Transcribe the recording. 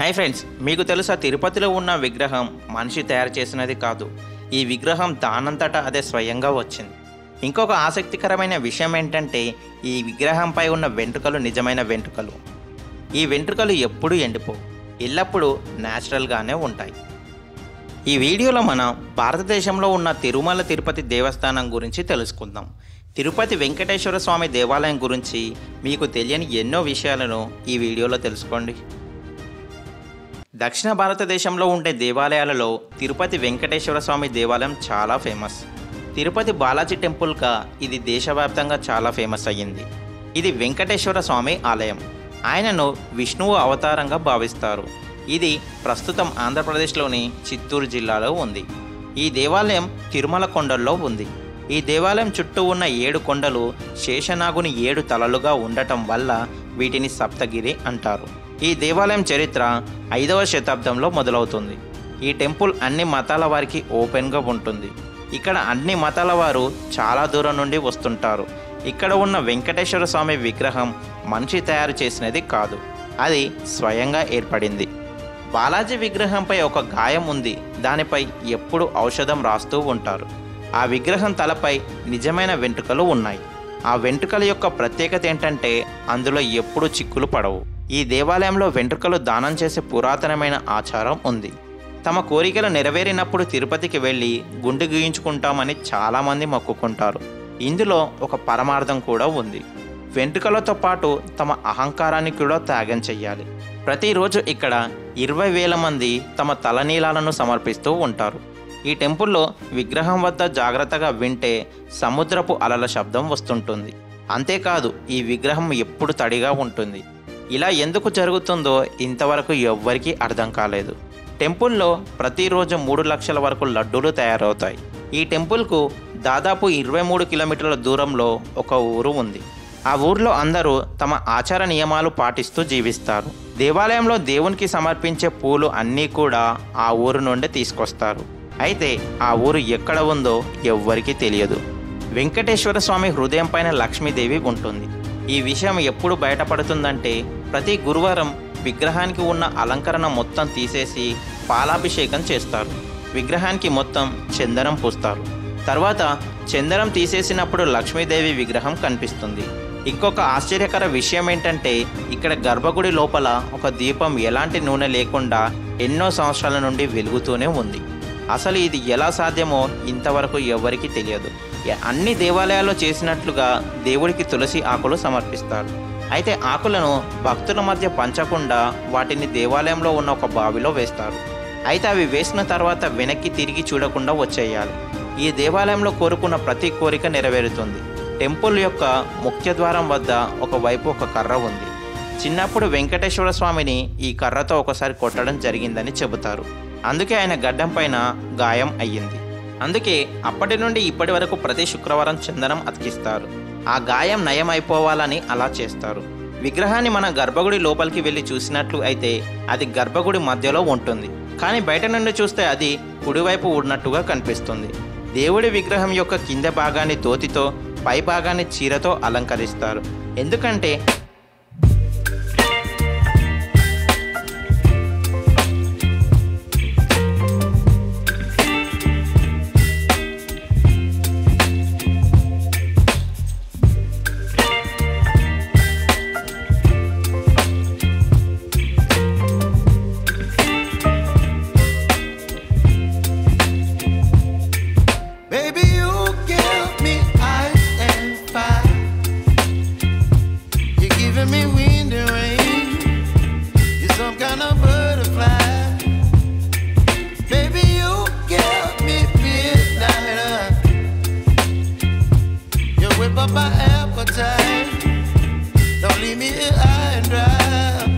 Hi friends మీకు తెలుసా తిరుపతిలో ఉన్న విగ్రహం మనిషి తయారు చేసినది కాదు ఈ విగ్రహం దానంతటా అదే స్వయంగా వచ్చింది ఇంకొక ఆసక్తికరమైన విషయం ఏంటంటే ఈ విగ్రహంపై ఉన్న వెంట్రుకలు నిజమైన వెంట్రుకలు ఈ వెంట్రుకలు ఎప్పుడూ ఎండిపోవు ఎల్లప్పుడూ న్యాచురల్గానే ఉంటాయి ఈ వీడియోలో మనం భారతదేశంలో ఉన్న తిరుమల తిరుపతి దేవస్థానం గురించి తెలుసుకుందాం తిరుపతి వెంకటేశ్వర స్వామి దేవాలయం గురించి మీకు తెలియని ఎన్నో విషయాలను ఈ వీడియోలో తెలుసుకోండి దక్షిణ భారతదేశంలో ఉండే దేవాలయాలలో తిరుపతి వెంకటేశ్వర స్వామి దేవాలయం చాలా ఫేమస్ తిరుపతి బాలాజీ టెంపుల్గా ఇది దేశవ్యాప్తంగా చాలా ఫేమస్ అయ్యింది ఇది వెంకటేశ్వర స్వామి ఆలయం ఆయనను విష్ణువు అవతారంగా భావిస్తారు ఇది ప్రస్తుతం ఆంధ్రప్రదేశ్లోని చిత్తూరు జిల్లాలో ఉంది ఈ దేవాలయం తిరుమల కొండల్లో ఉంది ఈ దేవాలయం చుట్టూ ఉన్న ఏడు కొండలు శేషనాగుని ఏడు తలలుగా ఉండటం వల్ల వీటిని సప్తగిరి అంటారు ఈ దేవాలయం చరిత్ర ఐదవ శతాబ్దంలో మొదలవుతుంది ఈ టెంపుల్ అన్ని మతాల వారికి ఓపెన్గా ఉంటుంది ఇక్కడ అన్ని మతాల వారు చాలా దూరం నుండి వస్తుంటారు ఇక్కడ ఉన్న వెంకటేశ్వర స్వామి విగ్రహం మనిషి తయారు చేసినది కాదు అది స్వయంగా ఏర్పడింది బాలాజీ విగ్రహంపై ఒక గాయం ఉంది దానిపై ఎప్పుడు ఔషధం రాస్తూ ఉంటారు ఆ విగ్రహం తలపై నిజమైన వెంట్రుకలు ఉన్నాయి ఆ వెంట్రుకల యొక్క ప్రత్యేకత ఏంటంటే అందులో ఎప్పుడు చిక్కులు పడవు ఈ దేవాలయంలో వెంట్రుకలు దానం చేసే పురాతనమైన ఆచారం ఉంది తమ కోరికలు నెరవేరినప్పుడు తిరుపతికి వెళ్ళి గుండె గీయించుకుంటామని చాలామంది మొక్కుకుంటారు ఇందులో ఒక పరమార్థం కూడా ఉంది వెంట్రుకలతో పాటు తమ అహంకారాన్ని కూడా త్యాగం చెయ్యాలి ప్రతిరోజు ఇక్కడ ఇరవై వేల మంది తమ తలనీలాలను సమర్పిస్తూ ఉంటారు ఈ టెంపుల్లో విగ్రహం వద్ద జాగ్రత్తగా వింటే సముద్రపు అలల శబ్దం వస్తుంటుంది అంతేకాదు ఈ విగ్రహం ఎప్పుడు తడిగా ఉంటుంది ఇలా ఎందుకు జరుగుతుందో ఇంతవరకు ఎవ్వరికీ అర్థం కాలేదు టెంపుల్లో ప్రతిరోజు మూడు లక్షల వరకు లడ్డూలు తయారవుతాయి ఈ టెంపుల్కు దాదాపు ఇరవై మూడు కిలోమీటర్ల దూరంలో ఒక ఊరు ఉంది ఆ ఊర్లో అందరూ తమ ఆచార నియమాలు పాటిస్తూ జీవిస్తారు దేవాలయంలో దేవునికి సమర్పించే పూలు అన్నీ కూడా ఆ ఊరు నుండి తీసుకొస్తారు అయితే ఆ ఊరు ఎక్కడ ఉందో ఎవ్వరికీ తెలియదు వెంకటేశ్వర స్వామి హృదయం పైన లక్ష్మీదేవి ఉంటుంది ఈ విషయం ఎప్పుడు బయటపడుతుందంటే ప్రతి గురువారం విగ్రహానికి ఉన్న అలంకరణ మొత్తం తీసేసి పాలాభిషేకం చేస్తారు విగ్రహానికి మొత్తం చందనం పూస్తారు తర్వాత చందనం తీసేసినప్పుడు లక్ష్మీదేవి విగ్రహం కనిపిస్తుంది ఇంకొక ఆశ్చర్యకర విషయం ఏంటంటే ఇక్కడ గర్భగుడి లోపల ఒక దీపం ఎలాంటి నూనె లేకుండా ఎన్నో సంవత్సరాల నుండి వెలుగుతూనే ఉంది అసలు ఇది ఎలా సాధ్యమో ఇంతవరకు ఎవరికీ తెలియదు ఎ- అన్ని దేవాలయాల్లో చేసినట్లుగా దేవుడికి తులసి ఆకులు సమర్పిస్తారు అయితే ఆకులను భక్తుల మధ్య పంచకుండా వాటిని దేవాలయంలో ఉన్న ఒక బావిలో వేస్తారు అయితే అవి వేసిన తర్వాత వెనక్కి తిరిగి చూడకుండా వచ్చేయాలి ఈ దేవాలయంలో కోరుకున్న ప్రతి కోరిక నెరవేరుతుంది టెంపుల్ యొక్క ముఖ్య ద్వారం వద్ద ఒకవైపు ఒక కర్ర ఉంది చిన్నప్పుడు వెంకటేశ్వర స్వామిని ఈ కర్రతో ఒకసారి కొట్టడం జరిగిందని చెబుతారు అందుకే ఆయన గడ్డం పైన గాయం అయ్యింది అందుకే అప్పటి నుండి ఇప్పటి వరకు ప్రతి శుక్రవారం చందనం అతికిస్తారు ఆ గాయం నయం అయిపోవాలని అలా చేస్తారు విగ్రహాన్ని మన గర్భగుడి లోపలికి వెళ్ళి చూసినట్లు అయితే అది గర్భగుడి మధ్యలో ఉంటుంది కానీ బయట నుండి చూస్తే అది కుడివైపు ఉన్నట్టుగా కనిపిస్తుంది దేవుడి విగ్రహం యొక్క కింద భాగాన్ని దోతితో పై భాగాన్ని చీరతో అలంకరిస్తారు ఎందుకంటే Baby, you give me ice and fire. You're giving me wind and rain. You're some kind of butterfly. Baby, you give me midnight. You whip up my appetite. Don't leave me here high and dry.